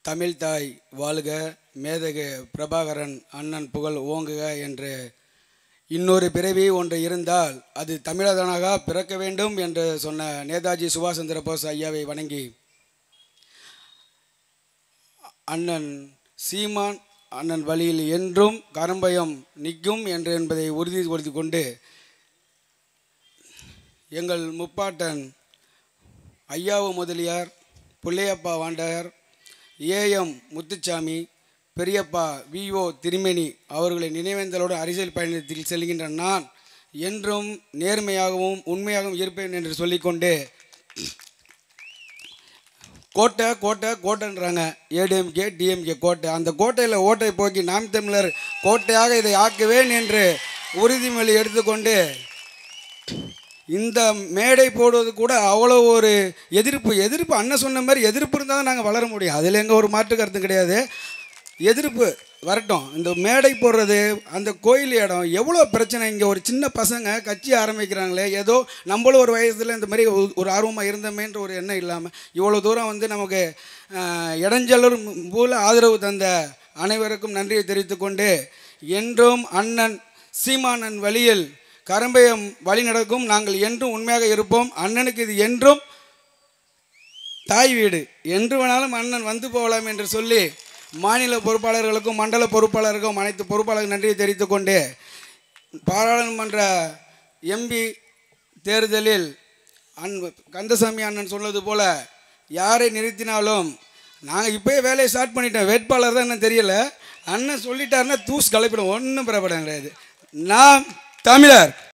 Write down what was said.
தமிழ் தாய் வாழ்க மேதகு பிரபாகரன் அண்ணன் புகழ் ஓங்குக என்று இன்னொரு பிறவி ஒன்று இருந்தால் அது தமிழதனாக பிறக்க வேண்டும் என்று சொன்ன நேதாஜி சுபாஷ் சந்திர போஸ் ஐயாவை வணங்கி அண்ணன் சீமான் அண்ணன் வழியில் என்றும் கரம்பயம் நிற்கும் என்று என்பதை உறுதிப்படுத்தி கொண்டு எங்கள் முப்பாட்டன் ஐயாவு முதலியார் புள்ளையப்பா வாண்டகர் ஏஎம் முத்துச்சாமி பெரியப்பா விஓ திருமேனி அவர்களை நினைவேந்தலோடு அரசியல் பயணத்தில் செல்கின்ற நான் என்றும் நேர்மையாகவும் உண்மையாகவும் இருப்பேன் என்று சொல்லிக்கொண்டு கோட்டை கோட்டை கோட்டைன்றாங்க ஏடிஎம்கே டிஎம்கே கோட்டை அந்த கோட்டையில் ஓட்டை போக்கி நாம் தமிழர் கோட்டையாக இதை ஆக்குவேன் என்று உறுதிமொழி எடுத்துக்கொண்டு இந்த மேடை போடுவது கூட அவ்வளோ ஒரு எதிர்ப்பு எதிர்ப்பு அண்ணன் சொன்ன மாதிரி எதிர்ப்பு இருந்தால் தான் நாங்கள் வளர முடியும் அதில் எங்கே ஒரு மாற்று கருத்து கிடையாது எதிர்ப்பு வரட்டும் இந்த மேடை போடுறது அந்த கோயில் இடம் எவ்வளோ பிரச்சனை இங்கே ஒரு சின்ன பசங்க கட்சி ஆரம்பிக்கிறாங்களே ஏதோ நம்மளும் ஒரு வயசில் இந்த மாதிரி ஒரு- ஒரு ஆர்வமாக இருந்தமேன்ற ஒரு எண்ணம் இல்லாமல் இவ்வளோ தூரம் வந்து நமக்கு ஆஹ், இடைஞ்சலூர் போல ஆதரவு தந்த அனைவருக்கும் நன்றியை தெரிவித்துக்கொண்டு என்றும் அண்ணன் சீமானன் வழியில் கரம்பயம் வழி நடக்கும் நாங்கள் என்றும் உண்மையாக இருப்போம் அண்ணனுக்கு இது என்றும் தாய் வீடு என்று வேணாலும் அண்ணன் வந்து போகலாம் என்று சொல்லி மாநில பொறுப்பாளர்களுக்கும் மண்டல பொறுப்பாளருக்கும் அனைத்து பொறுப்பாளர்கள் நன்றியை தெரிவித்துக் கொண்டு பாராளுமன்ற எம்பி தேர்தலில் அன் கந்தசாமி அண்ணன் சொன்னது போல யாரை நிறுத்தினாலும் நாங்கள் இப்போயே வேலையை ஸ்டார்ட் பண்ணிட்டோம் வேட்பாளர் தான் என்ன தெரியல அண்ணன் சொல்லிட்டாருன்னா தூஸ் கலப்பிடும் ஒன்றும் பிரபலம் கிடையாது நாம் தமிழர்